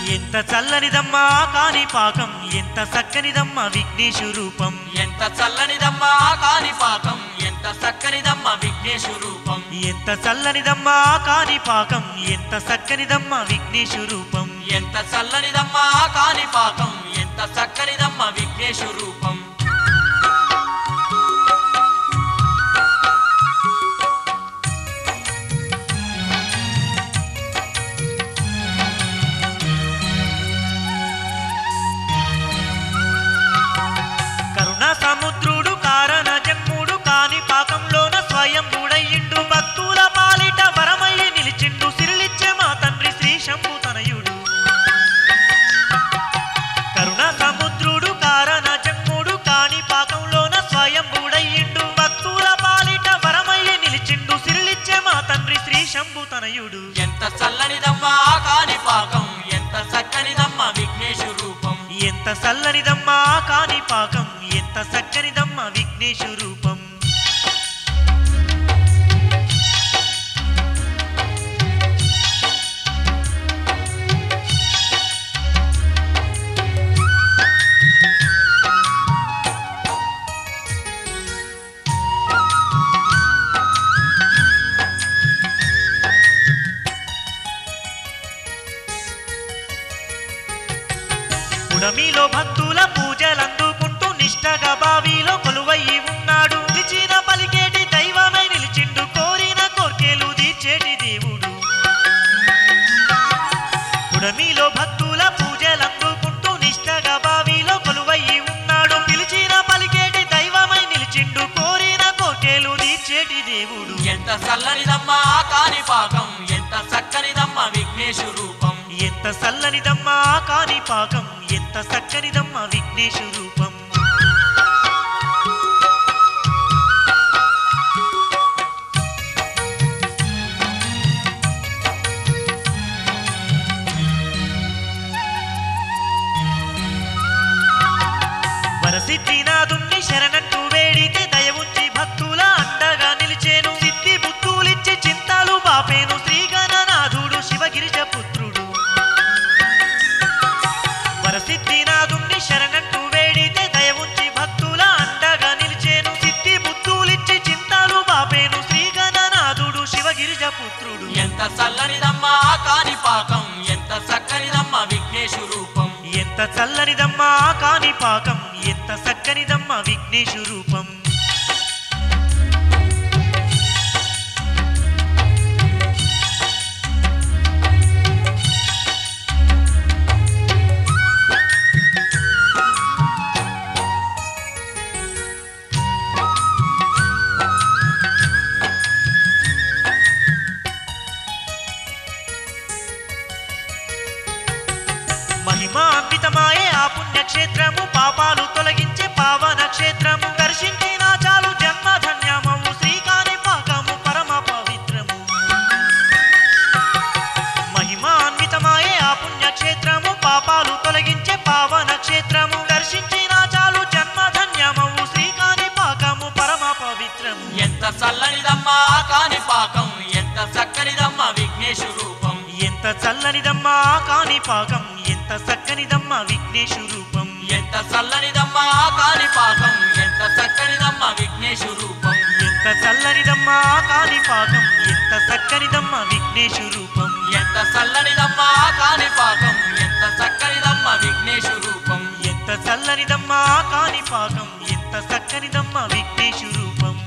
ఎంత చల్లనిదమ్మా కాని పాకం ఎంత చక్కనిదమ్మా విఘ్నేశు రూపం ఎంత చల్లనిదమ్మా కాని పాకం ఎంత చక్కనిదమ్మా విఘ్నేశు రూపం ఎంత చల్లనిదమ్మా కాని పాకం ఎంత చక్కనిదమ్మా విఘ్నేశు రూపం ఎంత చల్లనిదమ్మా కాని పాకం ఎంత చక్కనిదమ్మా విఘ్నేశు రూపం కరుణ సముద్రుడు కారణ జన్ముడు కాని పాకంలోన స్వయం గుడయ్యిండు భక్తుల పాలిట వరమయ్యి నిలిచిండు సిరిలిచ్చే మా తండ్రి శ్రీ శంభు తనయుడు కరుణ సముద్రుడు కారణ జన్ముడు కాని పాకంలోన స్వయం గుడయ్యిండు భక్తుల పాలిట వరమయ్యి నిలిచిండు సిరిలిచ్చే మా తండ్రి శ్రీ శంభు తనయుడు ఎంత చల్లనిదమ్మా కాని పాకం ఎంత చక్కనిదమ్మా విఘ్నేశు రూపం ఎంత చల్లనిదమ్మా కాని పాకం ఎంత చక్కనిదమ్మా విఘ్నేశు రూపం పుడమిలో భక్తుల పూజలందుకుంటూ నిష్టగా బావిలో కొలువయ్యి ఉన్నాడు నిలిచిన పలికేటి దైవమై నిలిచిండు కోరిన కోర్కెలు తీర్చేటి దేవుడు పుడమిలో భక్తుల పూజలందుకుంటూ నిష్టగా బావిలో కొలువయ్యి ఉన్నాడు పిలిచిన పలికేటి దైవమై నిలిచిండు కోరిన కోర్కెలు తీర్చేటి దేవుడు ఎంత చల్లనిదమ్మా కాని పాకం ఎంత చక్కనిదమ్మా విఘ్నేశు రూపం ఎంత చల్లనిదమ్మా కాని పాకం ఎంత చక్కనిదమ్మా విఘ్నేశు రూపం వరసిద్ధినాథుణ్ణి శరణంటూ వేడితే దయ ఉంచి భక్తుల అండగా నిలిచేను సిద్ధి బుద్ధులిచ్చి చింతాలు బాపేను శ్రీగణనాథుడు శివగిరిజ పుత్రుడు వరసిద్ధినాథుణ్ణి శరణంటూ వేడితే దయ ఉంచి భక్తుల అండగా నిలిచేను సిద్ధి బుద్ధులిచ్చి చింతాలు బాపేను శ్రీగణనాథుడు శివగిరిజ పుత్రుడు ఎంత చల్లనిదమ్మా కాని పాకం ఎంత చక్కనిదమ్మా విఘ్నేశు రూపం ఎంత చల్లనిదమ్మా కాని పాకం ఎంత చక్కనిదమ్మా విఘ్నేశు రూపం మహిమాన్వితమాయే ఆ పుణ్యక్షేత్రము పాపాలు తొలగించే పావన క్షేత్రము దర్శించిన చాలు జన్మ ధన్యమవు శ్రీకాని పాకము పరమ పవిత్రము మహిమాన్వితమాయే ఆ పుణ్యక్షేత్రము పాపాలు తొలగించే పావన క్షేత్రము దర్శించిన చాలు జన్మ ధన్యమవు శ్రీకాని పాకము పరమ పవిత్రము ఎంత చల్లనిదమ్మా కాని పాకం ఎంత చక్కనిదమ్మా విఘ్నేశు రూపం ఎంత చల్లనిదమ్మా కాని పాకం ఎంత చక్కనిదమ్మా విఘ్నేశు రూపం ఎంత చల్లనిదమ్మా కాని పాకం ఎంత చక్కనిదమ్మా విఘ్నేశు రూపం ఎంత చల్లనిదమ్మా కాని పాకం ఎంత చక్కనిదమ్మా విఘ్నేశు రూపం ఎంత చల్లనిదమ్మా కాని పాకం ఎంత చక్కనిదమ్మా విఘ్నేశు రూపం ఎంత చల్లనిదమ్మా కాని పాకం ఎంత చక్కనిదమ్మా విఘ్నేశు రూపం